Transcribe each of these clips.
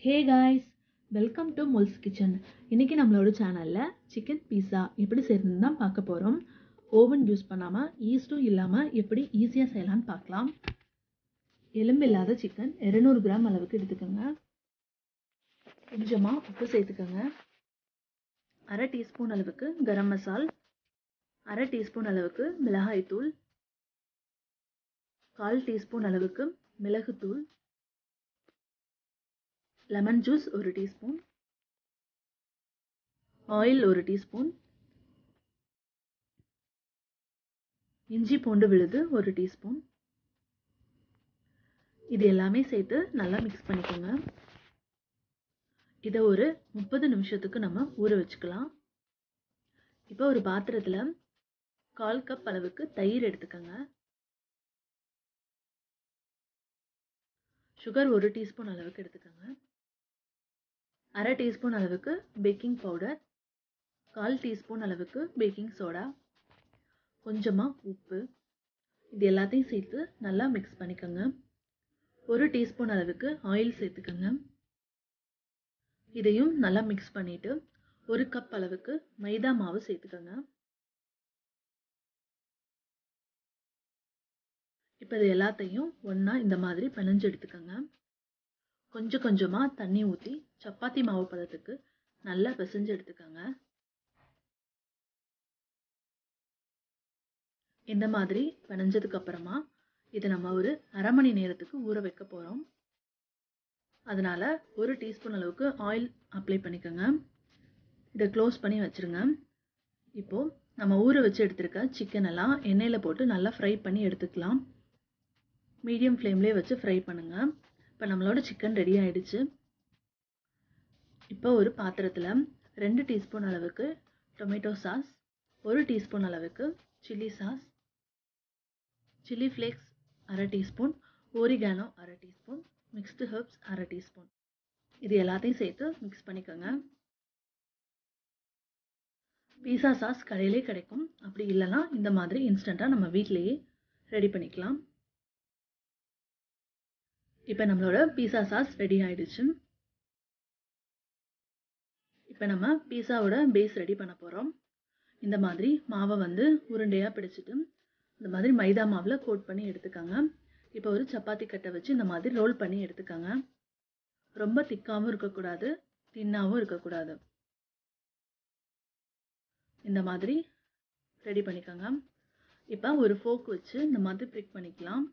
hey guys welcome to முல்ஸ் kitchen இன்றைக்கி நம்மளோட சேனலில் சிக்கன் பீஸா எப்படி செய்யறதுன்னு தான் பார்க்க போகிறோம் ஓவன் யூஸ் பண்ணாமல் ஈஸ்ட்டும் இல்லாமல் எப்படி ஈஸியாக செய்யலான்னு பார்க்கலாம் எலும்பு இல்லாத சிக்கன் 200 கிராம் அளவுக்கு எடுத்துக்கோங்க கொஞ்சமாக உப்பு சேர்த்துக்கோங்க அரை டீஸ்பூன் அளவுக்கு கரம் மசால் அரை டீஸ்பூன் அளவுக்கு மிளகாய்த்தூள் கால் டீஸ்பூன் அளவுக்கு மிளகுத்தூள் லெமன் ஜூஸ் ஒரு டீஸ்பூன் ஆயில் ஒரு டீஸ்பூன் இஞ்சி பூண்டு விழுது ஒரு டீஸ்பூன் இது எல்லாமே சேர்த்து நல்லா மிக்ஸ் பண்ணிக்கோங்க இதை ஒரு முப்பது நிமிஷத்துக்கு நம்ம ஊற வச்சுக்கலாம் இப்போ ஒரு பாத்திரத்தில் கால் கப் அளவுக்கு தயிர் எடுத்துக்கோங்க சுகர் ஒரு டீஸ்பூன் அளவுக்கு எடுத்துக்கோங்க அரை டீஸ்பூன் அளவுக்கு பேக்கிங் பவுடர் கால் டீஸ்பூன் அளவுக்கு பேக்கிங் சோடா கொஞ்சமாக உப்பு இது எல்லாத்தையும் சேர்த்து நல்லா மிக்ஸ் பண்ணிக்கோங்க ஒரு டீஸ்பூன் அளவுக்கு ஆயில் சேர்த்துக்கோங்க இதையும் நல்லா மிக்ஸ் பண்ணிவிட்டு ஒரு கப் அளவுக்கு மைதா மாவு சேர்த்துக்கோங்க இப்போ இது எல்லாத்தையும் ஒன்றா இந்த மாதிரி பிணைஞ்சு எடுத்துக்கோங்க கொஞ்சம் கொஞ்சமாக தண்ணி ஊற்றி சப்பாத்தி மாவு பதத்துக்கு நல்லா பிசைஞ்சு எடுத்துக்கோங்க இந்த மாதிரி பிணைஞ்சதுக்கு அப்புறமா இதை நம்ம ஒரு அரை மணி நேரத்துக்கு ஊற வைக்க போகிறோம் அதனால் ஒரு டீஸ்பூன் அளவுக்கு ஆயில் அப்ளை பண்ணிக்கோங்க இதை க்ளோஸ் பண்ணி வச்சுருங்க இப்போது நம்ம ஊற வச்சு எடுத்துருக்க சிக்கன் எல்லாம் எண்ணெயில் போட்டு நல்லா ஃப்ரை பண்ணி எடுத்துக்கலாம் மீடியம் ஃப்ளேம்லேயே வச்சு ஃப்ரை பண்ணுங்கள் இப்போ நம்மளோட சிக்கன் ரெடி ஆகிடுச்சு இப்போ ஒரு பாத்திரத்தில் ரெண்டு டீஸ்பூன் அளவுக்கு டொமேட்டோ சாஸ் ஒரு டீஸ்பூன் அளவுக்கு சில்லி சாஸ் சில்லி ஃப்ளேக்ஸ் அரை டீஸ்பூன் ஓரிகானோ அரை டீஸ்பூன் மிக்ஸ்டு ஹர்ப்ஸ் அரை டீஸ்பூன் இது எல்லாத்தையும் சேர்த்து மிக்ஸ் பண்ணிக்கோங்க பீஸா சாஸ் கடையிலே கிடைக்கும் அப்படி இல்லைன்னா இந்த மாதிரி இன்ஸ்டண்ட்டாக நம்ம வீட்டிலையே ரெடி பண்ணிக்கலாம் இப்போ நம்மளோட பீஸா சாஸ் ரெடி ஆயிடுச்சு இப்போ நம்ம பீஸாவோட பேஸ் ரெடி பண்ண போகிறோம் இந்த மாதிரி மாவை வந்து உருண்டையாக பிடிச்சிட்டு இந்த மாதிரி மைதா மாவில் கோட் பண்ணி எடுத்துக்கோங்க இப்போ ஒரு சப்பாத்தி கட்டை வச்சு இந்த மாதிரி ரோல் பண்ணி எடுத்துக்கோங்க ரொம்ப திக்காகவும் இருக்கக்கூடாது தின்னாகவும் இருக்கக்கூடாது இந்த மாதிரி ரெடி பண்ணிக்கோங்க இப்போ ஒரு ஃபோக் வச்சு இந்த மாதிரி ப்ரிக் பண்ணிக்கலாம்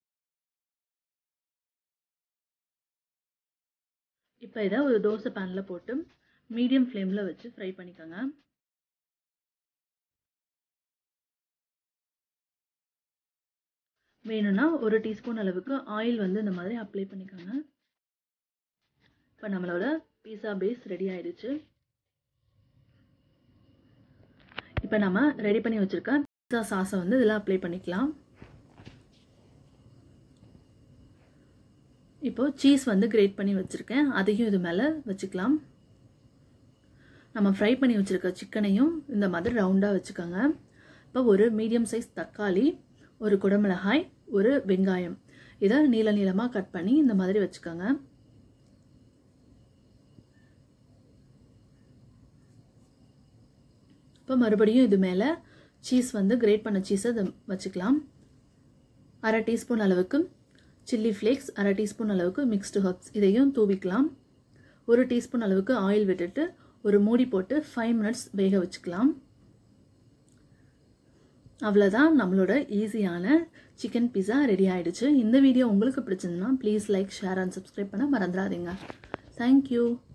இப்போ இதை ஒரு தோசை பேனில் போட்டு மீடியம் ஃப்ளேமில் வச்சு ஃப்ரை பண்ணிக்கோங்க வேணும்னா ஒரு டீஸ்பூன் அளவுக்கு ஆயில் வந்து இந்த மாதிரி அப்ளை பண்ணிக்கோங்க இப்போ நம்மளோட பீஸா பேஸ் ரெடி ஆயிடுச்சு இப்போ நம்ம ரெடி பண்ணி வச்சுருக்க பீஸா சாஸை வந்து இதில் அப்ளை பண்ணிக்கலாம் இப்போது சீஸ் வந்து கிரேட் பண்ணி வச்சுருக்கேன் அதையும் இது மேலே வச்சுக்கலாம் நம்ம ஃப்ரை பண்ணி வச்சுருக்க சிக்கனையும் இந்த மாதிரி ரவுண்டாக வச்சுக்கோங்க இப்போ ஒரு மீடியம் சைஸ் தக்காளி ஒரு குடமிளகாய் ஒரு வெங்காயம் இதை நீள நீளமாக கட் பண்ணி இந்த மாதிரி வச்சுக்கோங்க இப்போ மறுபடியும் இது மேலே சீஸ் வந்து கிரேட் பண்ண சீஸை வச்சுக்கலாம் அரை டீஸ்பூன் அளவுக்கு சில்லி ஃப்ளேக்ஸ் அரை டீஸ்பூன் அளவுக்கு மிக்ஸ்டு ஹர்ப்ஸ் இதையும் தூவிக்கலாம் ஒரு டீஸ்பூன் அளவுக்கு ஆயில் விட்டுட்டு ஒரு மூடி போட்டு ஃபைவ் மினிட்ஸ் வேக வச்சுக்கலாம் அவ்வளோதான் நம்மளோட ஈஸியான சிக்கன் பிஸா ரெடி ஆகிடுச்சு இந்த வீடியோ உங்களுக்கு பிடிச்சிருந்தனா please like share and subscribe பண்ண மறந்துடாதீங்க தேங்க்யூ